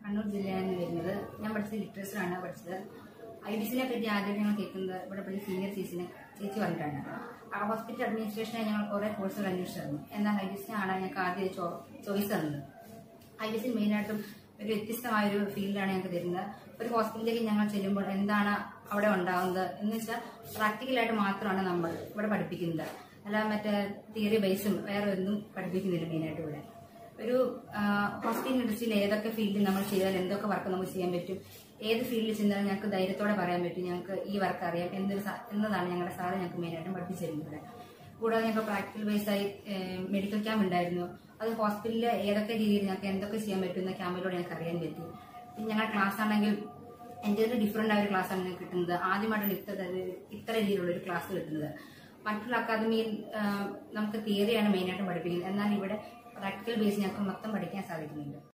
കണ്ണൂർ ജില്ലയാണ് വരുന്നത് ഞാൻ പഠിച്ചത് ലിറ്ററേച്ചറാണ് പഠിച്ചത് ഐ ഡി സിനെ പറ്റി ആദ്യം ഞങ്ങൾ കേൾക്കുന്നത് ഇവിടെ പഠിച്ച സീനിയർ ചേച്ചിനെ ചേച്ചി പറഞ്ഞിട്ടാണ് ആ ഹോസ്പിറ്റൽ അഡ്മിനിസ്ട്രേഷനെ ഞങ്ങൾ കുറേ കോഴ്സുകൾ അന്വേഷിച്ചിരുന്നു എന്നാൽ ഐ ഡി സിനാണ് ഞങ്ങൾക്ക് ആദ്യം ചോയ്സ് തന്നത് ഐ ഡി സി മെയിനായിട്ടും ഒരു വ്യത്യസ്തമായ ഒരു ഫീൽഡാണ് ഞങ്ങൾക്ക് തരുന്നത് ഒരു ഹോസ്പിറ്റലിലേക്ക് ഞങ്ങൾ ചെല്ലുമ്പോൾ എന്താണ് അവിടെ ഉണ്ടാകുന്നത് എന്ന് വെച്ചാൽ പ്രാക്ടിക്കലായിട്ട് മാത്രമാണ് നമ്മൾ ഇവിടെ പഠിപ്പിക്കുന്നത് അല്ലാതെ മറ്റേ തിയറി ബേസും വേറെ ഒന്നും പഠിപ്പിക്കുന്നില്ല മെയിനായിട്ട് ഇവിടെ ഒരു ഹോസ്പിറ്റൽ ഇൻഡസ്ട്രിയിൽ ഏതൊക്കെ ഫീൽഡിൽ നമ്മൾ ചെയ്താൽ എന്തൊക്കെ വർക്ക് നമുക്ക് ചെയ്യാൻ പറ്റും ഏത് ഫീൽഡിൽ ചെന്നാലും ഞങ്ങൾക്ക് ധൈര്യത്തോടെ പറയാൻ പറ്റും ഞങ്ങൾക്ക് ഈ വർക്ക് അറിയാം എന്നൊരു സ- എന്നതാണ് ഞങ്ങളുടെ സാറ് ഞങ്ങൾക്ക് മെയിനായിട്ടും പഠിപ്പിച്ചു തരുന്നത് കൂടാതെ ഞങ്ങൾക്ക് പ്രാക്ടിക്കൽ ബേസ് ആയി മെഡിക്കൽ ക്യാമ്പ് ഉണ്ടായിരുന്നു അത് ഹോസ്പിറ്റലിൽ ഏതൊക്കെ രീതിയിൽ ഞങ്ങൾക്ക് എന്തൊക്കെ ചെയ്യാൻ പറ്റും എന്ന ക്യാമ്പിലൂടെ ഞങ്ങൾക്ക് അറിയാൻ പറ്റി പിന്നെ ഞങ്ങളുടെ ക്ലാസ് ആണെങ്കിൽ എൻ്റെ ഒരു ഡിഫറെൻ്റ് ആയ ഒരു ക്ലാസ് ആണ് ഞങ്ങൾക്ക് കിട്ടുന്നത് ആദ്യമായിട്ടാണ് ഇത്ര ഇത്ര രീതിയിലുള്ള ഒരു ക്ലാസ് കിട്ടുന്നത് മറ്റുള്ള അക്കാദമിയിൽ ആ, നമുക്ക് തിയറിയാണ് മെയിനായിട്ടും പഠിപ്പിക്കുന്നത് എന്നാൽ ഇവിടെ പ്രാക്ടിക്കൽ ബേസ് ഞങ്ങൾക്ക് മൊത്തം പഠിക്കാൻ സാധിക്കുന്നുണ്ട്